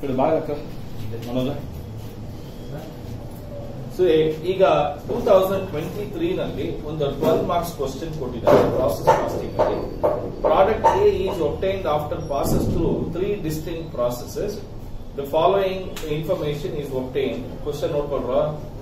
ಇದು ಭಾಗಕ್ಕ ಮನೋಜ ಸೊ ಈಗ ಟೂ ತೌಸಂಡ್ ಟ್ವೆಂಟಿ ತ್ರೀ ನಲ್ಲಿ ಒಂದು ಟ್ವೆಲ್ ಮಾರ್ಕ್ಸ್ ಕ್ವಶನ್ ಕೊಟ್ಟಿದ್ದಾರೆ ಪ್ರಾಸೆಸ್ ಕಾಸ್ಟಿಂಗ್ ಅಲ್ಲಿ product A is obtained after passes through three distinct processes the following information is obtain question ನೋಡ್ಕೊಳ್ರ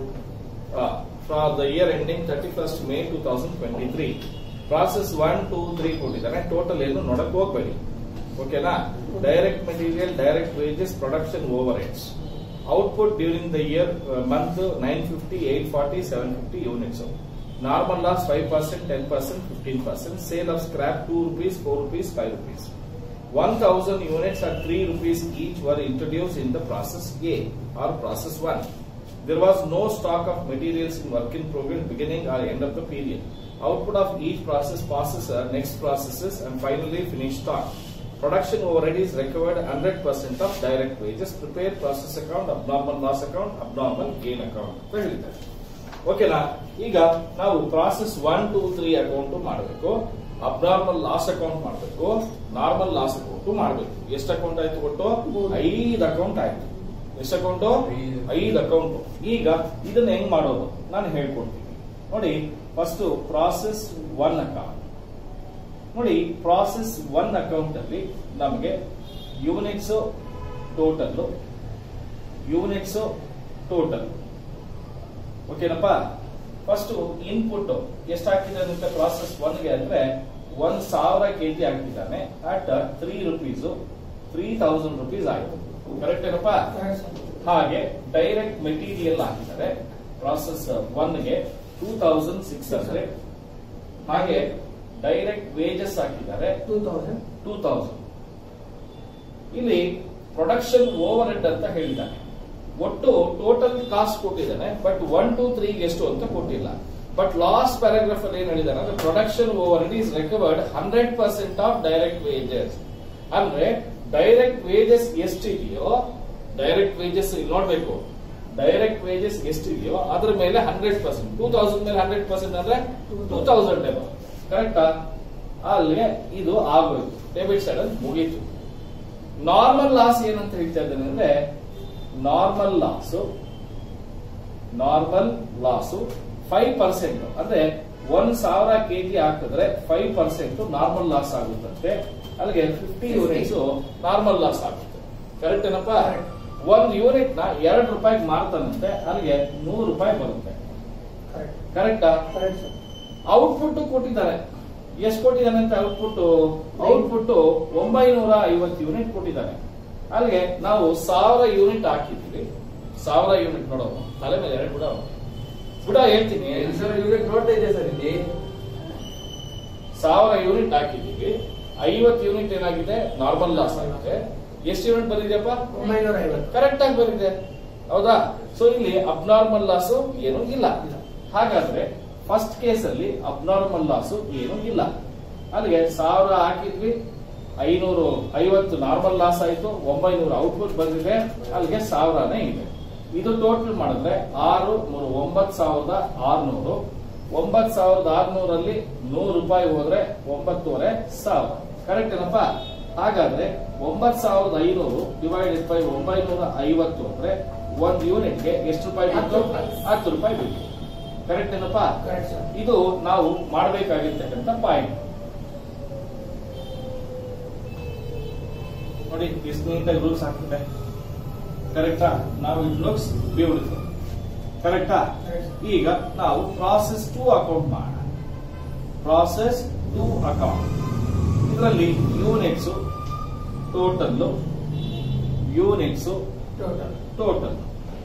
from the year ending thirty first May two thousand twenty three process one two three ಕೊಟ್ಟಿದ್ದಾನೆ total ಏನು ನೋಡಕ್ ಹೋಗ್ಬೇಡಿ ಓಕೆನಾ direct material direct wages production overheads output during the year month nine fifty eight forty seven fifty units normal loss five percent ten percent fifteen percent sale of scrap two rupees four rupees five rupees one thousand units are three rupees each were introduce in the process a are process one There was no stock of materials in work in progress beginning or end of the period. Output of each process passes uh, next processes and finally finished stock. Production overhead is recovered 100% of direct wages. Prepare process account, abnormal loss account, abnormal gain account. ಅಂತ ಹೇಳಿದ್ದಾರೆ ಓಕೆನಾ ಈಗ ನಾವು process one two three account ಮಾಡಬೇಕು abnormal loss account ಮಾಡಬೇಕು normal loss account ಮಾಡಬೇಕು ಎಷ್ಟು account ಆಯ್ತು ಕೊಟ್ಟು ಐದು ಅಕೌಂಟ್ ಆಯ್ತು ಎಷ್ಟು ಅಕೌಂಟ್ ಐದು ಅಕೌಂಟ್ ಈಗ ಇದನ್ನ ಹೆಂಗ್ ಮಾಡೋದು ನಾನು ಹೇಳ್ಕೊಡ್ತೀನಿ ನೋಡಿ ಫಸ್ಟ್ ಪ್ರಾಸೆಸ್ ಒನ್ ಅಕೌಂಟ್ ನೋಡಿ ಪ್ರಾಸೆಸ್ ಒನ್ ಅಕೌಂಟ್ ಅಲ್ಲಿ ನಮಗೆ ಯೂನಿಟ್ಸ್ ಟೋಟಲ್ ಯೂನಿಟ್ಸ್ ಟೋಟಲ್ ಓಕೆನಪ್ಪ ಫಸ್ಟ್ ಇನ್ಪುಟ್ ಎಷ್ಟು ಹಾಕಿದ್ದಾನೆ ಅಂತ ಪ್ರಾಸೆಸ್ ಒನ್ಗೆ ಅಂದ್ರೆ ಒಂದ್ ಸಾವಿರ ಕೆಜಿ ಹಾಕಿದ್ದಾನೆ at three rupees three thousand rupees ಆಯ್ತು ಕರೆಕ್ಟ್ ಏನಪ್ಪ ಹಾಗೆ ಡೈರೆಕ್ಟ್ ಮೆಟೀರಿಯಲ್ ಹಾಕಿದ್ದಾರೆ ಪ್ರಾಸೆಸ್ ಒನ್ಗೆ ಟೂ ತೌಸಂಡ್ ಸಿಕ್ಸ್ ಹಂಡ್ರೆಡ್ ಹಾಗೆ ಡೈರೆಕ್ಟ್ ವೇಜಸ್ ಹಾಕಿದ್ದಾರೆ ಟೂ ತೌಸಂಡ್ ಟೂ ತೌಸಂಡ್ ಇಲ್ಲಿ ಪ್ರೊಡಕ್ಷನ್ ಓವರ್ ಹೆಡ್ ಅಂತ ಹೇಳಿದ್ದಾನೆ ಒಟ್ಟು ಟೋಟಲ್ ಕಾಸ್ಟ್ ಕೊಟ್ಟಿದ್ದಾನೆ ಬಟ್ ಒನ್ ಟೂ ತ್ರೀ ಎಷ್ಟು ಅಂತ ಕೊಟ್ಟಿಲ್ಲ ಬಟ್ ಲಾಸ್ಟ್ ಪ್ಯಾರಾಗ್ರಾಫ್ ಅಲ್ಲಿ ಏನ್ ಹೇಳಿದಾನೆ ಅಂದ್ರೆ production overhead is recovered hundred percent of direct wages ಅಂದ್ರೆ ಡೈರೆಕ್ಟ್ ವೇಜಸ್ ಎಷ್ಟಿದೆಯೋ ಡೈರೆಕ್ಟ್ ವೇಜಸ್ ನೋಡ್ಬೇಕು ಡೈರೆಕ್ಟ್ ವೇಜಸ್ ಎಷ್ಟಿದೆಯೋ ಅದ್ರ ಮೇಲೆ ಹಂಡ್ರೆಡ್ ಪರ್ಸೆಂಟ್ ಟೂ ತೌಸಂಡ್ ಮೇಲೆ ಹಂಡ್ರೆಡ್ ಪರ್ಸೆಂಟ್ ಅಂದ್ರೆ ಟೂ ತೌಸಂಡ್ ಕರೆಕ್ಟಾ ಅಲ್ಲಿಗೆ ಇದು ಆಗೋಯ್ತು ಡೆಬಿಟ್ ಸೈಡ್ ಅಲ್ಲಿ ಮುಗೀತು ನಾರ್ಮಲ್ ಲಾಸ್ ಏನಂತ ಹೇಳ್ತಾ ಇದ್ದೇನೆ ಅಂದ್ರೆ normal loss normal loss five percent ಅಂದ್ರೆ ಒಂದ್ ಸಾವಿರ ಕೆಜಿ ಹಾಕಿದ್ರೆ ಫೈವ್ ಪರ್ಸೆಂಟ್ ನಾರ್ಮಲ್ ಲಾಸ್ ಆಗುತ್ತಂತೆ ಅಲ್ಲಿಗೆ ಫಿಫ್ಟಿ ಯೂನಿಟ್ಸ್ ನಾರ್ಮಲ್ ಲಾಸ್ ಆಗುತ್ತೆ ಕರೆಕ್ಟ್ ಏನಪ್ಪ ಒಂದ್ ಯೂನಿಟ್ ನ ಎರಡು ರೂಪಾಯಿಗೆ ಮಾರ್ತಾನಂತೆ ಅಲ್ಲಿಗೆ ನೂರು ರೂಪಾಯಿ ಬರುತ್ತೆ ಕರೆಕ್ಟ್ ಕರೆಕ್ಟಾ ಕರೆಕ್ಟ್ ಸರ್ ಔಟ್ಪುಟ್ ಕೊಟ್ಟಿದ್ದಾರೆ ಎಷ್ಟು ಕೊಟ್ಟಿದ್ದಾನೆ ಅಂತ ಔಟ್ಪುಟ್ ಔಟ್ಪುಟ್ ಒಂಬೈನೂರ ಐವತ್ತು ಯೂನಿಟ್ ಕೊಟ್ಟಿದ್ದಾನೆ ಅಲ್ಲಿಗೆ ನಾವು ಸಾವಿರ ಯೂನಿಟ್ ಹಾಕಿದ್ವಿ ಸಾವಿರ ಯೂನಿಟ್ ನೋಡೋದು ತಲೆ ಮೇಲೆ ಎರಡು ಬಿಡ ಬಿಡ ಹೇಳ್ತೀನಿ ಸರ್ ಯೂನಿಟ್ ನೋಡ್ತಾ ಇದೆ ಸರ್ ಇಲ್ಲಿ ಸಾವಿರ ಯೂನಿಟ್ ಹಾಕಿದ್ದೀವಿ ಐವತ್ತು ಯೂನಿಟ್ ಏನಾಗಿದೆ ನಾರ್ಮಲ್ ಲಾಸ್ ಆಗಿದೆ ಎಷ್ಟು ಯೂನಿಟ್ ಬಂದಿದೆಯಪ್ಪ ಒಂಬೈನೂರ ಐವತ್ತು ಕರೆಕ್ಟ್ ಆಗಿ ಬಂದಿದೆ ಹೌದಾ ಸೊ ಇಲ್ಲಿ ಅಬ್ನಾರ್ಮಲ್ ಲಾಸ್ ಏನು ಇಲ್ಲ ಇಲ್ಲ. ಹಾಗಾದ್ರೆ ಫಸ್ಟ್ ಕೇಸ್ ಅಲ್ಲಿ ಅಬ್ನಾರ್ಮಲ್ ಲಾಸ್ ಏನು ಇಲ್ಲ ಅಲ್ಲಿಗೆ ಸಾವಿರ ಹಾಕಿದ್ವಿ ಐನೂರು ಐವತ್ತು ನಾರ್ಮಲ್ ಲಾಸ್ ಆಯ್ತು ಒಂಬೈನೂರು ಔಟ್ಪುಟ್ ಬಂದಿದೆ ಅಲ್ಲಿಗೆ ಸಾವಿರನೇ ಇದೆ ಇದು ಟೋಟಲ್ ಮಾಡಿದ್ರೆ ಆರು ಮೂರು ಒಂಬತ್ ಸಾವಿರದ ಆರ್ನೂರು ಒಂಬತ್ ಸಾವಿರದ ಆರ್ನೂರಲ್ಲಿ ನೂರು ರೂಪಾಯಿ ಹೋದ್ರೆ ಒಂಬತ್ತುವರೆ ಸಾವಿರ ಕರೆಕ್ಟ್ ಏನಪ್ಪ ಹಾಗಾದ್ರೆ ಒಂಬತ್ ಸಾವಿರದ ಐನೂರು ಡಿವೈಡೆಡ್ ಬೈ ಒಂಬೈನೂರ ಐವತ್ತು ಅಂದ್ರೆ ಒಂದ್ ಯೂನಿಟ್ಗೆ ಎಷ್ಟು ರೂಪಾಯಿ ಬಿತ್ತು ಹತ್ತು ರೂಪಾಯಿ. ಹತ್ತು ರೂಪಾಯಿ ಬಿತ್ತು ಕರೆಕ್ಟ್ ಏನಪ್ಪಾ ಕರೆಕ್ಟ್ ಸರ್ ಇದು ನಾವು ಮಾಡಬೇಕಾಗಿರ್ತಕ್ಕಂಥ ಪಾಯಿಂಟ್ ನೋಡಿ ಎಷ್ಟು ನೀಟಾಗಿ ರೂಲ್ಸ್ ಹಾಕಿದೆ ಕರೆಕ್ಟಾ ನಾವು ಇಟ್ ಲುಕ್ಸ್ ಬ್ಯೂಟಿಫುಲ್ ಕರೆಕ್ಟಾ ಈಗ ನಾವು ಪ್ರಾಸೆಸ್ ಟು ಅಕೌಂಟ್ ಮಾಡೋಣ ಪ್ರಾಸೆಸ್ ಟು ಅಕೌಂಟ್ ಇದರಲ್ಲಿ units total units total total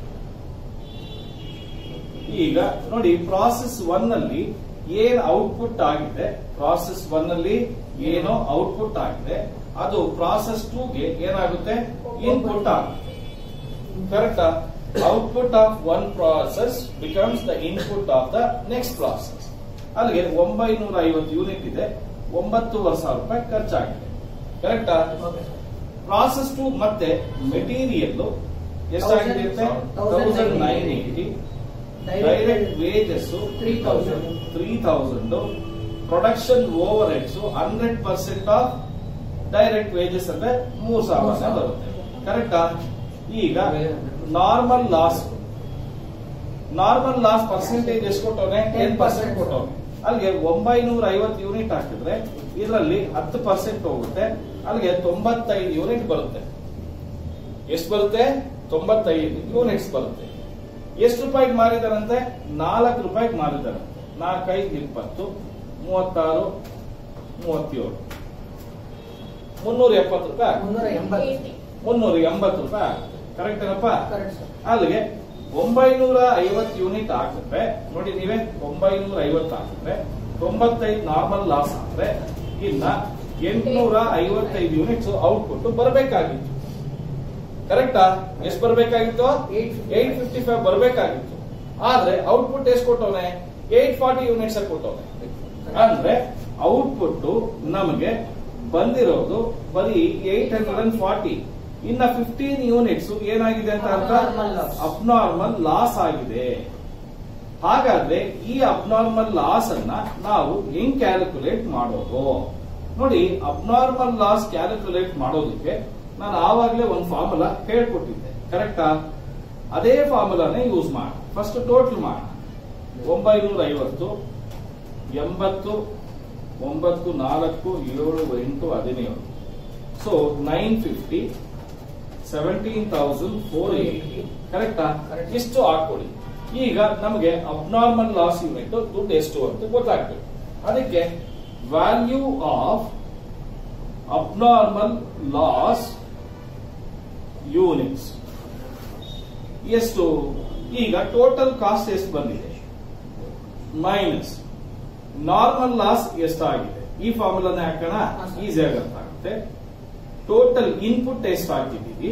ಈಗ ನೋಡಿ ಪ್ರಾಸೆಸ್ ಒನ್ ಅಲ್ಲಿ ಏನ್ ಔಟ್ಪುಟ್ ಆಗಿದೆ ಪ್ರಾಸೆಸ್ ಒನ್ ಅಲ್ಲಿ ಏನೋ ಔಟ್ಪುಟ್ ಆಗಿದೆ ಅದು ಪ್ರಾಸೆಸ್ ಟೂ ಗೆ ಏನಾಗುತ್ತೆ ಇನ್ಪುಟ್ ಆಗುತ್ತೆ ಕರೆಕ್ಟಾ output of one process becomes the input of the next process ಅಲ್ಲಿಗೆ ಒಂಬೈನೂರ ಐವತ್ತು ಯೂನಿಟ್ ಇದೆ ಒಂಬತ್ತೂವರೆ ಸಾವಿರ ರೂಪಾಯಿ ಖರ್ಚಾಗಿದೆ ಕರೆಕ್ಟಾ ಓಕೆ ಸರ್ ಪ್ರಾಸೆಸ್ ಟು ಮತ್ತೆ ಮೆಟೀರಿಯಲ್ ಎಷ್ಟಾಗಿದೆ thousand nine eighty direct wages three thousand three thousand production overheads hundred percent of direct wages ಅಂದ್ರೆ ಮೂರ್ ಸಾವಿರ ಬರುತ್ತೆ ಕರೆಕ್ಟಾ ಈಗ normal loss normal loss percentage ಎಷ್ಟು ಕೊಟ್ಟವನೆ ಟೆನ್ ಪರ್ಸೆಂಟ್ ಕೊಟ್ಟವನೆ ಅಲ್ಲಿಗೆ ಒಂಬೈನೂರ ಐವತ್ತು ಯೂನಿಟ್ ಹಾಕಿದ್ರೆ ಇದರಲ್ಲಿ ಹತ್ತು ಪರ್ಸೆಂಟ್ ಹೋಗುತ್ತೆ ಅಲ್ಲಿಗೆ ತೊಂಬತ್ತೈದು ಯೂನಿಟ್ ಬರುತ್ತೆ ಎಷ್ಟು ಬರುತ್ತೆ ತೊಂಬತ್ತೈದು ಯೂನಿಟ್ಸ್ ಬರುತ್ತೆ ಎಷ್ಟು ರೂಪಾಯಿಗೆ ಮಾರಿದಾರಂತೆ ನಾಲ್ಕು ರೂಪಾಯಿಗೆ ಮಾರಿದಾರಂತೆ ನಾಲ್ಕೈದು ಇಪ್ಪತ್ತು ಮೂವತ್ತಾರು ಮೂವತ್ತೇಳು ಮುನ್ನೂರ ಎಪ್ಪತ್ತು ರೂಪಾಯಿ ಆಗುತ್ತೆ. ಮುನ್ನೂರ ಎಂಬತ್ತು ಮುನ್ನೂರ ಎಂಬತ್ತು ರೂಪಾಯಿ ಆಗುತ್ತೆ ಕರೆಕ್ಟ್ ಏನಪ್ಪ ಕರೆಕ್ಟ್ ಸರ್ ಅಲ್ಲಿಗೆ ಒಂಬೈನೂರ ಐವತ್ತು ಯೂನಿಟ್ ಹಾಕಿದ್ರೆ ನೋಡಿ ನೀವೇ ಒಂಬೈನೂರ ಐವತ್ತು ಹಾಕಿದ್ರೆ ತೊಂಬತ್ತೈದು ನಾರ್ಮಲ್ ಲಾಸ್ ಆದ್ರೆ ಇನ್ನ ಎಂಟುನೂರ ಐವತ್ತೈದು ಯೂನಿಟ್ಸ್ ಔಟ್ಪುಟ್ ಬರಬೇಕಾಗಿತ್ತು ಕರೆಕ್ಟಾ ಎಷ್ಟು ಬರಬೇಕಾಗಿತ್ತು ಏಟ್ ಫಿಫ್ಟಿ ಫೈವ್ ಬರಬೇಕಾಗಿತ್ತು ಆದ್ರೆ ಔಟ್ಪುಟ್ ಎಷ್ಟು ಕೊಟ್ಟವನೆ ಏಟ್ ಫಾರ್ಟಿ ಯೂನಿಟ್ಸ್ ಕೊಟ್ಟವನೆ ಅಂದ್ರೆ ಔಟ್ಪುಟ್ ನಮಗೆ ಬಂದಿರೋದು ಬರೀ ಏಟ್ ಹಂಡ್ರೆಡ್ ಅಂಡ್ ಫಾರ್ಟಿ ಇನ್ನ ಫಿಫ್ಟೀನ್ ಯೂನಿಟ್ಸ್ ಏನಾಗಿದೆ ಅಂತ ಅರ್ಥ Abnormal loss. ಅಬ್ನಾರ್ಮಲ್ ಲಾಸ್ ಆಗಿದೆ ಹಾಗಾದ್ರೆ ಈ ಅಬ್ನಾರ್ಮಲ್ ಲಾಸ್ ಅನ್ನ ನಾವು ಹೆಂಗ್ ಕ್ಯಾಲ್ಕುಲೇಟ್ ಮಾಡೋದು ನೋಡಿ ಅಬ್ನಾರ್ಮಲ್ ಲಾಸ್ ಕ್ಯಾಲ್ಕುಲೇಟ್ ಮಾಡೋದಕ್ಕೆ ನಾನು ಆವಾಗಲೇ ಒಂದು ಫಾರ್ಮುಲಾ ಹೇಳ್ಕೊಟ್ಟಿದ್ದೆ ಕರೆಕ್ಟಾ ಅದೇ ಫಾರ್ಮುಲಾನೇ ಯೂಸ್ ಮಾಡಿ ಫಸ್ಟ್ ಟೋಟಲ್ ಮಾಡಿ ಒಂಬೈನೂರ ಐವತ್ತು ಎಂಬತ್ತು ಒಂಬತ್ತು ನಾಲ್ಕು ಏಳು ಎಂಟು ಹದಿನೇಳು so nine fifty seventeen thousand four eighty ಕರೆಕ್ಟಾ Correct. ಇಷ್ಟು ಹಾಕೊಳ್ಳಿ ಈಗ ನಮಗೆ ಅಬ್ನಾರ್ಮಲ್ ಲಾಸ್ ಯೂನಿಟ್ ದುಡ್ಡು ಎಷ್ಟು ಅಂತ ಗೊತ್ತಾಗ್ಬೇಕು ಅದಕ್ಕೆ value of abnormal loss units ಎಷ್ಟು ಈಗ ಟೋಟಲ್ ಕಾಸ್ಟ್ ಎಷ್ಟು ಬಂದಿದೆ ಮೈನಸ್ ನಾರ್ಮಲ್ ಲಾಸ್ ಎಷ್ಟಾಗಿದೆ ಈ ಫಾರ್ಮುಲಾನ ಹಾಕೋಣ ಹಾ, ಸರ್. ಈಸಿಯಾಗಿ ಅರ್ಥ ಆಗುತ್ತೆ ಟೋಟಲ್ ಇನ್ಪುಟ್ ಎಷ್ಟು ಹಾಕಿದ್ದೀವಿ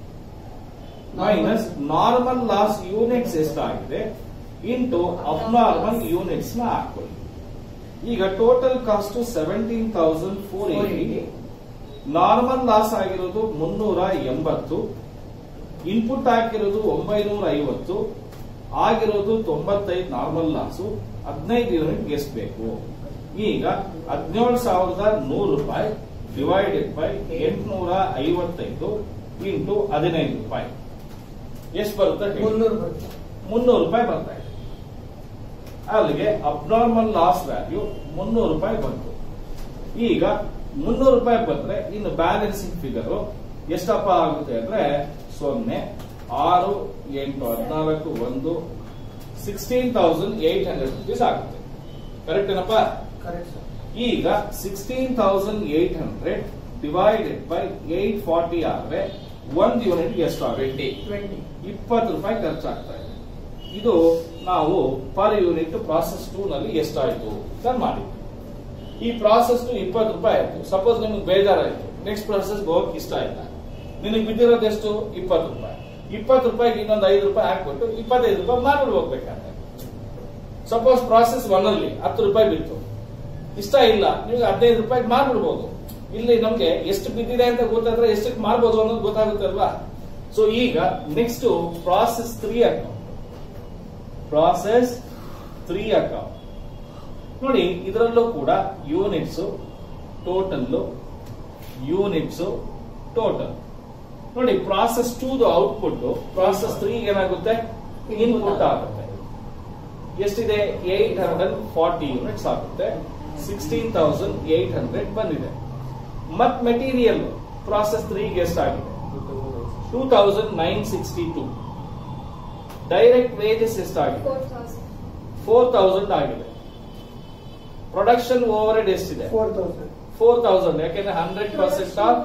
ಮೈನಸ್ ನಾರ್ಮಲ್ ಲಾಸ್ ಯೂನಿಟ್ಸ್ ಎಷ್ಟಾಗಿದೆ ಇಂಟು ಅಬ್ನಾರ್ಮಲ್ ಯೂನಿಟ್ಸ್ ನ ಹಾಕೊಳ್ಳಿ ಈಗ total cost seventeen thousand four eighty normal loss ಆಗಿರೋದು ಮುನ್ನೂರ ಎಂಬತ್ತು ಇನ್ಪುಟ್ ಹಾಕಿರೋದು ಒಂಬೈನೂರ ಐವತ್ತು ಆಗಿರೋದು ತೊಂಬತ್ತೈದು ನಾರ್ಮಲ್ ಲಾಸು ಹದಿನೈದು ಯೂನಿಟ್ ಎಷ್ಟು ಬೇಕು ಈಗ ಹದಿನೇಳು ಸಾವಿರದ ನೂರು ರೂಪಾಯಿ ಡಿವೈಡೆಡ್ ಬೈ ಎಂಟುನೂರ ಐವತ್ತೈದು ಇಂಟು ಹದಿನೈದು ರೂಪಾಯಿ ಎಷ್ಟು ಬರುತ್ತೆ ಹೇಳಿ? ಮುನ್ನೂರು ಬರುತ್ತೆ ಮುನ್ನೂರು ರೂಪಾಯಿ ಬರ್ತಾ ಇದೆ ಅಲ್ಲಿಗೆ ಅಬ್ನಾರ್ಮಲ್ ಲಾಸ್ ವ್ಯಾಲ್ಯೂ ಮುನ್ನೂರು ರೂಪಾಯಿ ಬಂತು ಈಗ ಮುನ್ನೂರು ರೂಪಾಯಿ ಬಂದ್ರೆ ಇನ್ನು ಬ್ಯಾಲೆನ್ಸಿಂಗ್ ಫಿಗರ್ ಎಷ್ಟಪ್ಪ ಆಗುತ್ತೆ ಅಂದ್ರೆ ಸೊನ್ನೆ ಆರು ಎಂಟು ಹದಿನಾಲ್ಕು ಒಂದು sixteen thousand eight hundred rupees ಆಗುತ್ತೆ ಕರೆಕ್ಟ್ ಏನಪ್ಪ ಕರೆಕ್ಟ್ ಸರ್ ಈಗ sixteen thousand eight hundred divided by eight forty ಆದ್ರೆ ಒಂದ್ ಯೂನಿಟ್ ಎಷ್ಟು ಆಗುತ್ತೆ ಟ್ವೆಂಟಿ ಇಪ್ಪತ್ತು ರೂಪಾಯಿ ಖರ್ಚಾಗ್ತಾ ಇದೆ ಇದು ನಾವು ಪರ್ ಯೂನಿಟ್ ಪ್ರಾಸೆಸ್ ಟೂ ನಲ್ಲಿ ಎಷ್ಟಾಯ್ತು ಅಂತ ಮಾಡಿ ಈ ಪ್ರಾಸೆಸ್ ಟು ಇಪ್ಪತ್ತು ರೂಪಾಯಿ ಆಯ್ತು ಸಪೋಸ್ ನಿಮ್ಗೆ ಬೇಜಾರಾಯ್ತು ನೆಕ್ಸ್ಟ್ ಪ್ರಾಸೆಸ್ ಹೋಗಕ್ ಇಷ್ಟ ಆಯ್ತಾ ನಿನಗೆ ಬಿದ್ದಿರೋದು ಎಷ್ಟು ಇಪ್ಪತ್ತು ರೂಪಾಯಿ ಇಪ್ಪತ್ತು ರೂಪಾಯಿಗೆ ಇನ್ನೊಂದು ಐದು ರೂಪಾಯಿ ಹಾಕ್ಬಿಟ್ಟು ಇಪ್ಪತ್ತೈದು ರೂಪಾಯಿ ಮಾರ್ಬಿಡ್ ಹೋಗ್ಬೇಕಾದ್ರೆ ಸಪೋಸ್ ಪ್ರಾಸೆಸ್ ಒನ್ ಅಲ್ಲಿ ಹತ್ತು ರೂಪಾಯಿ ಬಿತ್ತು ಇಷ್ಟ ಇಲ್ಲ ನಿಮ್ಗೆ ಹದಿನೈದು ರೂಪಾಯಿ ಮಾರ್ಬಿಡ್ಬೋದು ಇಲ್ಲಿ ನಮ್ಗೆ ಎಷ್ಟು ಬಿದ್ದಿದೆ ಅಂತ ಗೊತ್ತಾದ್ರೆ ಎಷ್ಟಕ್ಕೆ ಮಾರ್ಬೋದು ಅನ್ನೋದು ಗೊತ್ತಾಗುತ್ತೆ ಅಲ್ವಾ ಸೊ ಈಗ next process three account process three account ನೋಡಿ ಇದರಲ್ಲೂ ಕೂಡ ಯೂನಿಟ್ಸ್ ಟೋಟಲ್ ಯೂನಿಟ್ಸ್ ಟೋಟಲ್ ನೋಡಿ process two output process three ಏನಾಗುತ್ತೆ ಇನ್ಪುಟ್ ಆಗುತ್ತೆ ಎಷ್ಟಿದೆ ಏಟ್ ಹಂಡ್ರೆಡ್ ಫಾರ್ಟಿ ಯೂನಿಟ್ಸ್ ಆಗುತ್ತೆ ಸಿಕ್ಸ್ಟೀನ್ ತೌಸಂಡ್ ಏಟ್ ಹಂಡ್ರೆಡ್ ಬಂದಿದೆ ಮತ್ ಮೆಟೀರಿಯಲ್ ಪ್ರಾಸೆಸ್ ತ್ರೀಗೆ ಎಷ್ಟಾಗಿದೆ two thousand nine sixty two direct wages ಎಷ್ಟಾಗಿದೆ ಫೋರ್ ತೌಸಂಡ್ ಆಗಿದೆ ಪ್ರೊಡಕ್ಷನ್ ಓವರ್ ಹೆಡ್ ಎಷ್ಟಿದೆ ಫೋರ್ ತೌಸಂಡ್ ಫೋರ್ ತೌಸಂಡ್ ಯಾಕೆಂದ್ರೆ hundred percent of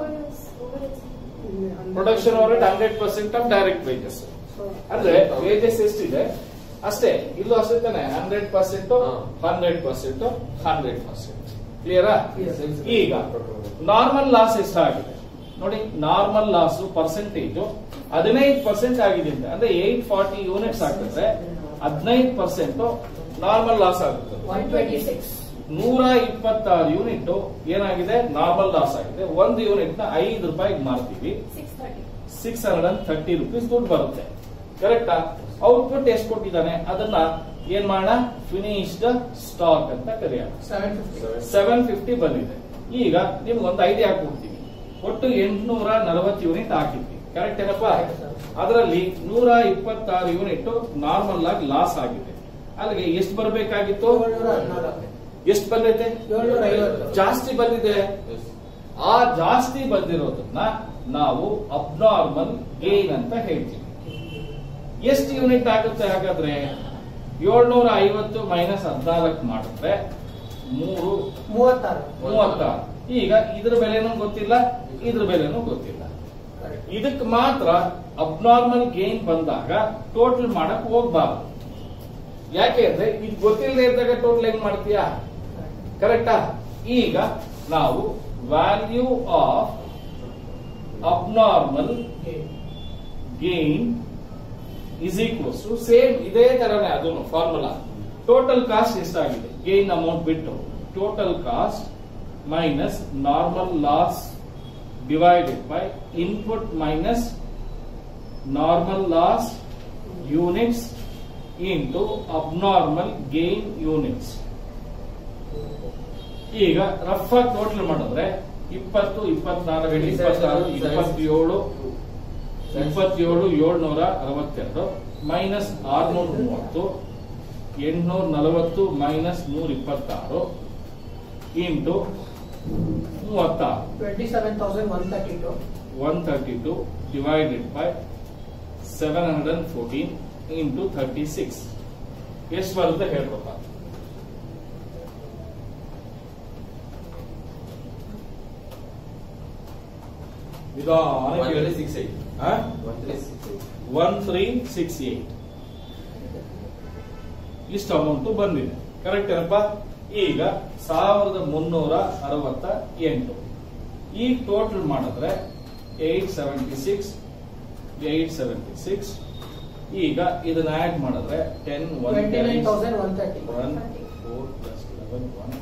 production overhead hundred percent of direct wages ಅಂದ್ರೆ wages ಎಷ್ಟಿದೆ ಅಷ್ಟೇ ಇಲ್ಲೂ ಅಷ್ಟೇ ತಾನೆ hundred percent hundred percent hundred percent ಕ್ಲಿಯರಾ Yes. ಈಗ ನಾರ್ಮಲ್ ಲಾಸ್ ಎಷ್ಟಾಗಿದೆ ನೋಡಿ ನಾರ್ಮಲ್ ಲಾಸ್ ಪರ್ಸೆಂಟೇಜ್ ಹದಿನೈದು ಪರ್ಸೆಂಟ್ ಆಗಿದೆ ಅಂತ ಅಂದ್ರೆ ಏಟ್ ಫಾರ್ಟಿ ಯೂನಿಟ್ಸ್ ಹಾಕಿದ್ರೆ ಹದಿನೈದು ಪರ್ಸೆಂಟ್ ನಾರ್ಮಲ್ ಲಾಸ್ ಆಗುತ್ತೆ ಒನ್ ಟ್ವೆಂಟಿ ಸಿಕ್ಸ್ ನೂರ ಇಪ್ಪತ್ತಾರು ಯೂನಿಟ್ ಏನಾಗಿದೆ ನಾರ್ಮಲ್ ಲಾಸ್ ಆಗಿದೆ ಒಂದು ಯೂನಿಟ್ ನ ಐದು ರೂಪಾಯಿಗೆ ಮಾರ್ತೀವಿ six hundred and thirty rupees ದುಡ್ಡು ಬರುತ್ತೆ ಕರೆಕ್ಟಾ ಔಟ್ಪುಟ್ ಎಷ್ಟು ಕೊಟ್ಟಿದ್ದಾನೆ ಅದನ್ನ ಏನ್ ಮಾಡೋಣ ಫಿನಿಶ್ಡ್ ಸ್ಟಾಕ್ ಅಂತ ಕರೆಯೋಣ ಸೆವೆನ್ ಫಿಫ್ಟಿ ಸೆವೆನ್ ಫಿಫ್ಟಿ ಬಂದಿದೆ ಈಗ ನಿಮ್ಗೆ ಒಂದು ಐಡಿಯಾ ಕೊಡ್ತೀವಿ ಒಟ್ಟು ಎಂಟುನೂರ ನಲವತ್ತು ಯೂನಿಟ್ ಹಾಕಿದ್ವಿ ಕರೆಕ್ಟ್ ಏನಪ್ಪಾ Correct, sir. ಅದರಲ್ಲಿ ನೂರ ಇಪ್ಪತ್ತಾರು ಯೂನಿಟ್ ನಾರ್ಮಲ್ ಆಗಿ ಲಾಸ್ ಆಗಿದೆ ಅಲ್ಲಿಗೆ ಎಷ್ಟು ಬರಬೇಕಾಗಿತ್ತು ಏಳ್ನೂರ ಹದಿನಾಲ್ಕು ಎಷ್ಟು ಬಂದೈತೆ ಏಳ್ನೂರ ಐವತ್ತು ಜಾಸ್ತಿ ಬಂದಿದೆ ಆ ಜಾಸ್ತಿ ಬಂದಿರೋದನ್ನ ನಾವು ಅಬ್ನಾರ್ಮಲ್ ಗೇನ್ ಅಂತ ಹೇಳ್ತೀವಿ ಎಷ್ಟು ಯೂನಿಟ್ ಆಗುತ್ತೆ ಹಾಗಾದ್ರೆ ಏಳ್ನೂರ ಐವತ್ತು ಮೈನಸ್ ಹದಿನಾಲ್ಕು ಮಾಡಿದ್ರೆ ಮೂರು ಮೂವತ್ತಾರು ಮೂವತ್ತಾರು ಈಗ ಇದ್ರ ಬೆಲೆನೂ ಗೊತ್ತಿಲ್ಲ ಇದ್ರ ಬೆಲೆನೂ ಗೊತ್ತಿಲ್ಲ Correct. ಇದಕ್ಕೆ ಮಾತ್ರ ಅಬ್ನಾರ್ಮಲ್ ಗೇನ್ ಬಂದಾಗ ಟೋಟಲ್ ಮಾಡಕ್ ಹೋಗ್ಬಾರ್ದು ಯಾಕೆ ಅಂದ್ರೆ ಇದು ಗೊತ್ತಿಲ್ಲದೆ ಇದ್ದಾಗ ಟೋಟಲ್ ಹೆಂಗ್ ಮಾಡ್ತೀಯಾ ಕರೆಕ್ಟಾ ಈಗ ನಾವು value of abnormal gain is equals to same ಇದೇ ತರನೇ ಅದನ್ನು ಫಾರ್ಮುಲಾ ಟೋಟಲ್ ಕಾಸ್ಟ್ ಎಷ್ಟಾಗಿದೆ ಗೇನ್ ಅಮೌಂಟ್ ಬಿಟ್ಟು total cost minus normal loss divided by input minus normal loss units into abnormal gain units ಈಗ ರಫ್ ಆಗಿ ಟೋಟಲ್ ಮಾಡಿದ್ರೆ ಇಪ್ಪತ್ತು ಇಪ್ಪತ್ನಾಲ್ಕು ಇಪ್ಪತ್ತಾರು ಇಪ್ಪತ್ತೇಳು ಇಪ್ಪತ್ತೇಳು ಏಳ್ನೂರ ಅರವತ್ತೆರಡು ಮೈನಸ್ ಆರ್ನೂರ ಮೂವತ್ತು ಎಂಟ್ನೂರ ನಲವತ್ತು ಮೈನಸ್ ನೂರ ಇಪ್ಪತ್ತಾರು ಇಂಟು ಮೂವತ್ತಾರು twenty seven thousand one thirty two one thirty two divided by seven hundred and fourteen into thirty six ಎಷ್ಟು ಬರುತ್ತೆ ಹೇಳ್ಬೇಕ ನಿಧಾನಕ್ಕೆ ಹೇಳಿ ಒನ್ ತ್ರೀ ಸಿಕ್ಸ್ ಏಟ್ ಇಷ್ಟು ಅಮೌಂಟ್ ಬಂದಿದೆ ಕರೆಕ್ಟ್ ಏನಪ್ಪ ಈಗ ಸಾವಿರದ ಮುನ್ನೂರ ಅರವತ್ತ ಎಂಟು ಈಗ ಟೋಟಲ್ ಮಾಡಿದ್ರೆ eight seventy six eight seventy six ಈಗ ಇದನ್ನ ಆಡ್ ಮಾಡಿದ್ರೆ ten one twenty nine thousand one thirty one four plus eleven one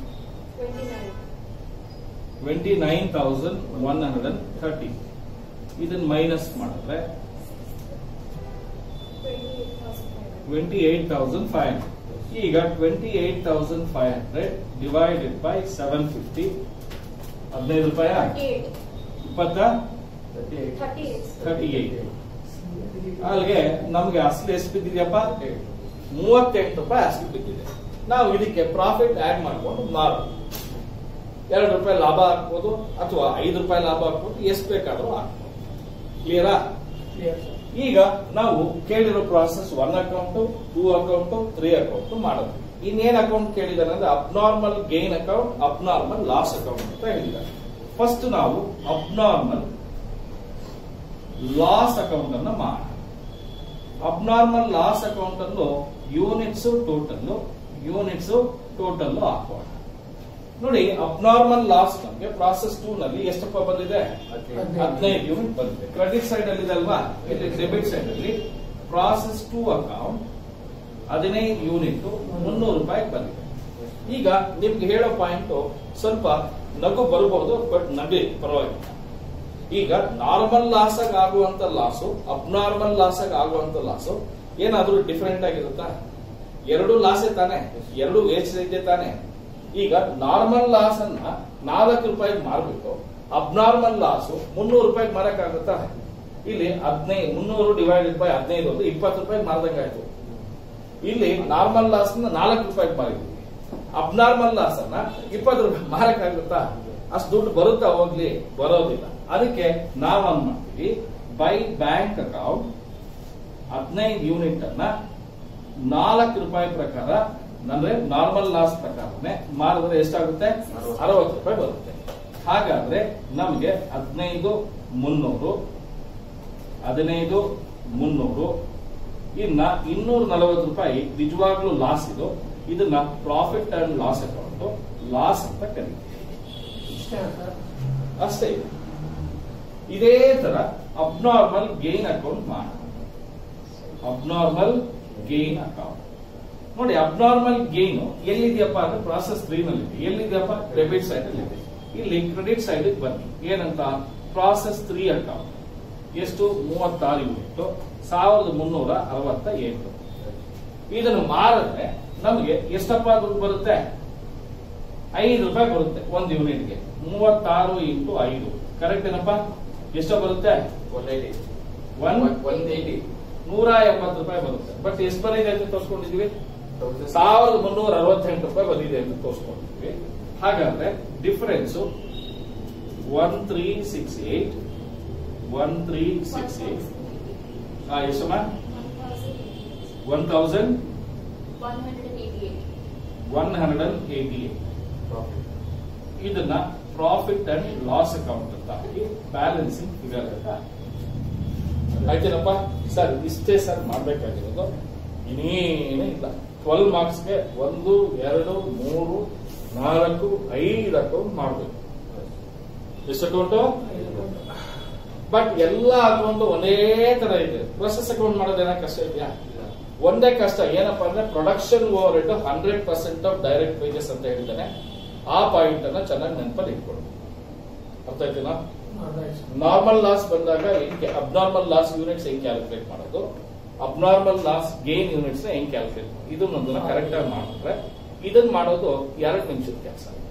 twenty nine thousand one hundred and thirty ಇದನ್ನ ಮೈನಸ್ ಮಾಡಿದ್ರೆ twenty eight thousand five hundred ಈಗ twenty eight thousand five hundred divided by seven fifty ಹದಿನೈದು ರೂಪಾಯ ಇಪ್ಪತ್ತ thirty eight ಅಲ್ಲಿಗೆ ನಮ್ಗೆ ಅಸಲು ಎಷ್ಟು ಬಿದ್ದಿದೆಯಪ್ಪ ಮೂವತ್ತೆಂಟು ರೂಪಾಯಿ ಅಸಲು ಬಿದ್ದಿದೆ ನಾವು ಇದಕ್ಕೆ ಪ್ರಾಫಿಟ್ ಆಡ್ ಮಾಡ್ಕೊಂಡು ಮಾರೋದು ಎರಡು ರೂಪಾಯಿ ಲಾಭ ಹಾಕ್ಬೋದು ಅಥವಾ ಐದು ರೂಪಾಯಿ ಲಾಭ ಹಾಕ್ಬೋದು ಎಷ್ಟು ಬೇಕಾದ್ರೂ ಹಾಕ್ಬೋದು ಕ್ಲಿಯರಾ ಕ್ಲಿಯರ್ ಸರ್ ಈಗ ನಾವು ಕೇಳಿರೋ process one account two account three account ಮಾಡೋದು ಇನ್ನೇನ್ ಅಕೌಂಟ್ ಕೇಳಿದಾರೆ ಅಂದ್ರೆ abnormal gain account abnormal loss account ಅಂತ ಹೇಳಿದ್ದಾರೆ ಫಸ್ಟ್ ನಾವು ಅಬ್ನಾರ್ಮಲ್ ಲಾಸ್ ಅಕೌಂಟ್ ಅನ್ನ ಮಾಡೋಣ ಅಬ್ನಾರ್ಮಲ್ ಲಾಸ್ ಅಕೌಂಟ್ ಅನ್ನು ಯೂನಿಟ್ಸ್ ಟೋಟಲ್ ಯೂನಿಟ್ಸ್ ಟೋಟಲ್ ಹಾಕೋಣ ನೋಡಿ ಅಬ್ನಾರ್ಮಲ್ ಲಾಸ್ ನಮಗೆ ಪ್ರಾಸೆಸ್ ಟೂ ನಲ್ಲಿ ಎಷ್ಟಪ್ಪ ಬಂದಿದೆ ಹದಿನೈದು ಯೂನಿಟ್ ಬಂದಿದೆ ಕ್ರೆಡಿಟ್ ಸೈಡ್ ಅಲ್ಲಿ ಇದೆ ಅಲ್ವಾ ಇಲ್ಲಿ ಡೆಬಿಟ್ ಸೈಡ್ ಅಲ್ಲಿ ಪ್ರಾಸೆಸ್ ಟೂ ಅಕೌಂಟ್ ಹದಿನೈದು ಯೂನಿಟ್ ಮುನ್ನೂರು ರೂಪಾಯಿ ಬಂದಿದೆ ಈಗ ನಿಮ್ಗೆ ಹೇಳೋ ಪಾಯಿಂಟ್ ಸ್ವಲ್ಪ ನಗು ಬರಬಹುದು ಬಟ್ ನಗಲಿ ಪರವಾಗಿಲ್ಲ ಈಗ ನಾರ್ಮಲ್ ಲಾಸ್ ಆಗಿ ಆಗುವಂತ ಲಾಸು ಅಬ್ನಾರ್ಮಲ್ ಲಾಸ್ ಆಗಿ ಆಗುವಂತ ಲಾಸು ಏನಾದ್ರೂ ಡಿಫರೆಂಟ್ ಆಗಿರುತ್ತಾ ಎರಡು ಲಾಸೇ ತಾನೆ ಎರಡು ವೇಸ್ಟ್ ಇದೆ ತಾನೆ ಈಗ ನಾರ್ಮಲ್ ಲಾಸ್ ಅನ್ನ ನಾಲ್ಕು ರೂಪಾಯಿಗೆ ಮಾರ್ಬಿಟ್ಟು ಅಬ್ನಾರ್ಮಲ್ ಲಾಸು ಮುನ್ನೂರು ರೂಪಾಯಿಗೆ ಮಾರಕ್ಕಾಗುತ್ತಾ ಇಲ್ಲಿ ಹದಿನೈದು ಮುನ್ನೂರು ಡಿವೈಡೆಡ್ ಬೈ ಹದಿನೈದು ಒಂದು ಇಪ್ಪತ್ತು ರೂಪಾಯಿಗೆ ಮಾರ್ದಂಗಾಯ್ತು ಇಲ್ಲಿ ನಾರ್ಮಲ್ ಲಾಸ್ ನಾಲ್ಕು ರೂಪಾಯಿಗೆ ಮಾರಿದ್ವಿ ಅಬ್ನಾರ್ಮಲ್ ಲಾಸ್ ಅನ್ನ ಇಪ್ಪತ್ತು ರೂಪಾಯಿ ಮಾರಕ್ಕಾಗುತ್ತಾ ಅಷ್ಟು ದುಡ್ಡು ಬರುತ್ತಾ ಹೋಗ್ಲಿ ಬರೋದಿಲ್ಲ ಅದಕ್ಕೆ ನಾವ್ ಏನ್ ಮಾಡ್ತೀವಿ ಬೈ ಬ್ಯಾಂಕ್ ಅಕೌಂಟ್ ಹದಿನೈದು ಯೂನಿಟ್ ಅನ್ನ ನಾಲ್ಕು ರೂಪಾಯಿ ಪ್ರಕಾರ ಅಂದ್ರೆ ನಾರ್ಮಲ್ ಲಾಸ್ ಪ್ರಕಾರನೇ ಮಾರಿದ್ರೆ ಎಷ್ಟಾಗುತ್ತೆ ಅರವತ್ತು ರೂಪಾಯಿ ಬರುತ್ತೆ ಹಾಗಾದ್ರೆ ನಮಗೆ ಹದಿನೈದು ಮುನ್ನೂರು ಹದಿನೈದು ಮುನ್ನೂರು ಇನ್ನ ಇನ್ನೂರ ನಲವತ್ತು ರೂಪಾಯಿ ನಿಜವಾಗ್ಲೂ ಲಾಸ್ ಇದು ಇದನ್ನ profit and loss account loss ಅಂತ ಕರೀತೀವಿ ಇಷ್ಟೇನಾ ಸರ್ ಅಷ್ಟೇ ಇದೆ ಇದೇ ತರ ಅಬ್ನಾರ್ಮಲ್ ಗೇನ್ ಅಕೌಂಟ್ ಮಾಡ ಅಬ್ನಾರ್ಮಲ್ ಗೇನ್ ಅಕೌಂಟ್ ನೋಡಿ ಅಬ್ನಾರ್ಮಲ್ ಗೇನ್ ಎಲ್ಲಿದೆಯಪ್ಪ ಅಂದ್ರೆ ಪ್ರಾಸೆಸ್ ತ್ರೀ ನಲ್ಲಿ ಇದೆ ಎಲ್ಲಿದೆಯಪ್ಪ ಡೆಬಿಟ್ ಸೈಡ್ ಅಲ್ಲಿ ಇದೆ ಇಲ್ಲಿ ಕ್ರೆಡಿಟ್ ಸೈಡ್ ಬನ್ನಿ ಏನಂತ ಪ್ರಾಸೆಸ್ ತ್ರೀ ಅಕೌಂಟ್ ಎಷ್ಟು ಮೂವತ್ತಾರು ಯೂನಿಟ್ ಸಾವಿರದ ಮುನ್ನೂರ ಅರವತ್ತ ಎಂಟು ಇದನ್ನು ಮಾರಿದ್ರೆ ನಮಗೆ ಎಷ್ಟಪ್ಪ ದುಡ್ಡು ಬರುತ್ತೆ ಐದು ರೂಪಾಯಿ ಬರುತ್ತೆ ಒಂದು ಯೂನಿಟ್ಗೆ ಮೂವತ್ತಾರು ಇಂಟು ಐದು ಕರೆಕ್ಟ್ ಏನಪ್ಪ ಎಷ್ಟು ಬರುತ್ತೆ ಒನ್ ಒನ್ ಏಯ್ಟಿ ನೂರ ಎಂಬತ್ತು ರೂಪಾಯಿ ಬರುತ್ತೆ ಬಟ್ ಎಷ್ಟು ಬಂದಿದೆ ಅಂತ ತೋರಿಸ್ಕೊಂಡಿದೀವಿ ಸಾವಿರದ ಮುನ್ನೂರ ಅರವತ್ತೆಂಟು ರೂಪಾಯಿ ಬಂದಿದೆ ಅಂತ ತೋರಿಸ್ಕೊಂಡಿದ್ವಿ ಹಾಗಾದ್ರೆ difference one three six eight one three six eight ಎಷ್ಟಮ್ಮ one thousand one hundred and eighty eight ಇದನ್ನ ಪ್ರಾಫಿಟ್ ಅಂಡ್ ಲಾಸ್ ಅಕೌಂಟ್ ಅಂತ ಹಾಕಿ ಬ್ಯಾಲೆನ್ಸಿಂಗ್ ಫಿಗರ್ ಅಂತ ಆಯ್ತೇನಪ್ಪ ಸರ್ ಇಷ್ಟೇ ಸರ್ ಮಾಡ್ಬೇಕಾಗಿರೋದು ಇನ್ನೇನೇ ಇಲ್ಲ ಟ್ವೆಲ್ ಮಾರ್ಕ್ಸ್ಗೆ ಒಂದು ಎರಡು ಮೂರು ನಾಲ್ಕು ಐದು ಅಕೌಂಟ್ ಮಾಡಬೇಕು ಎಷ್ಟು ಅಕೌಂಟು ಬಟ್ ಎಲ್ಲ ಅಕೌಂಟ್ ಒಂದೇ ತರ ಇದೆ ಪ್ರೊಸೆಸ್ ಅಕೌಂಟ್ ಮಾಡೋದೇನ ಕಷ್ಟ ಇದೆಯಾ ಒಂದೇ ಕಷ್ಟ ಏನಪ್ಪಾ ಅಂದ್ರೆ production overhead hundred percent of direct wages ಅಂತ ಹೇಳ್ತಾನೆ ಆ ಪಾಯಿಂಟ್ ಅನ್ನ ಚೆನ್ನಾಗಿ ನೆನಪಲ್ಲಿ ಇಟ್ಕೊಳ್ಳಿ ಅರ್ಥ ಆಯ್ತೇನಾ ನಾರ್ಮಲ್ ಲಾಸ್ ಬಂದಾಗ ಹೆಂಗೆ ಅಬ್ನಾರ್ಮಲ್ ಲಾಸ್ ಯೂನಿಟ್ಸ್ ಹೆಂಗ್ ಕ್ಯಾಲ್ಕುಲೇಟ್ ಮಾಡೋದು ಅಬ್ನಾರ್ಮಲ್ ಲಾಸ್ ಗೇನ್ ಯೂನಿಟ್ಸ್ ಹೆಂಗ್ ಕ್ಯಾಲ್ಕುಲೇಟ್ ಮಾಡೋದು ಇದನ್ನೊಂದನ್ನ ಕರೆಕ್ಟ್ ಆಗಿ ಮಾಡಿದ್ರೆ ಇದನ್ನ ಮಾಡೋದು ಎರಡು ನಿಮಿಷದ ಕೆಲಸ